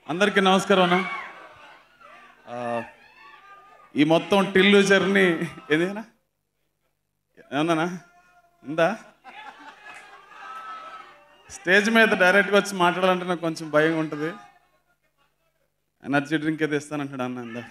అందరికీ నమస్కారం అన్న ఆ, ఈ మొత్తం టిల్లు జర్నీ ఏదేనా ఏమన్నానా ఉందా స్టేజ్ మీద డైరెక్ట్గా వచ్చి మాట్లాడాలంటే నాకు కొంచెం భయం ఉంటుంది ఎనర్జీ డ్రింక్ ఏదో ఇస్తానంటాడు అన్న ఇందా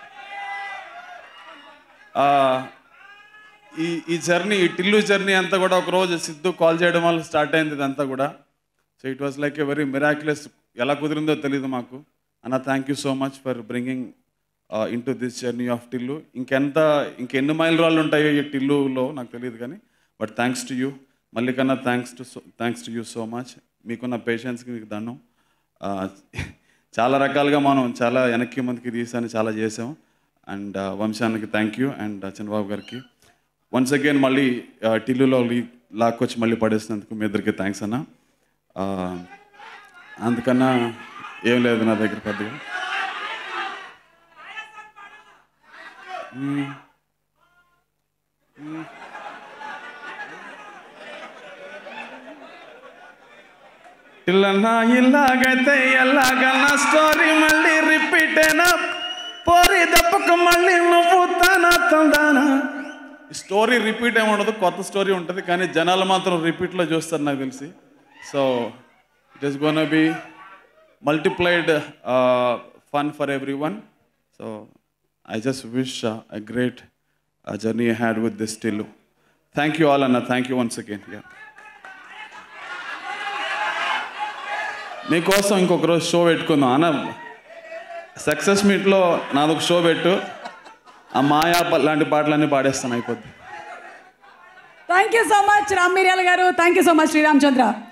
ఆ, ఈ ఈ జర్నీ ఈ టిల్లు జర్నీ అంతా కూడా ఒక రోజు సిద్ధు కాల్ చేయడం వల్ల స్టార్ట్ అయింది ఇదంతా కూడా so it was like a very miraculous ఎలా కుదిరిందో తెలియదు మాకు అన్న thank you so much for bringing in to this journey of Tillu ఇంకెంత ఇంకెన్ని మైల్ రాళ్ళు ఉంటాయో ఈ టిల్లులో నాకు తెలియదు కానీ బట్ థ్యాంక్స్ టు యూ మళ్ళీ కన్నా thanks to thanks to you so much మీకున్న పేషెన్స్కి మీకు దండం ఆ, చాలా రకాలుగా మనం చాలా వెనక్కి ముందుకి తీసాను చాలా చేసాం అండ్ వంశానికి థ్యాంక్ యూ అండ్ చంద్రబాబు గారికి వన్స్ అగైన్ మళ్ళీ ఆ, టిల్లులో లీ- లాక్కొచ్చి మళ్ళీ పడేసినందుకు మీ ఇద్దరికి థ్యాంక్స్ అన్న ఆ, అందుకన్నా ఏం లేదు నా దగ్గర పెద్దగా మ్మ్. మ్మ్. ఇల్లన్నా ఇల్లాగైతే ఎలాగన్నా స్టోరీ మళ్ళీ రిపీట్ అయినా పోరి దప్పకు మళ్ళీ నువ్వు తానా తందానా స్టోరీ రిపీట్ ఏమి ఉండదు కొత్త స్టోరీ ఉంటుంది కానీ జనాలు మాత్రం రిపీట్లో చూస్తారు నాకు తెలిసి so it is gonna be multiplied fun for every one so I just wish a great journey had with this still thank you all అన్న thank you once again yeah మీకోసం ఇంకొక రోజు షో పెట్టుకుందాం అన్న సక్సెస్ మీట్లో నాదొక show పెట్టు ఆ మాయా ప- లాంటి పాటలన్నీ పాడేస్తాను అయిపోద్ది thank you so much Ram Miryala garu thank you so much Sriramachandra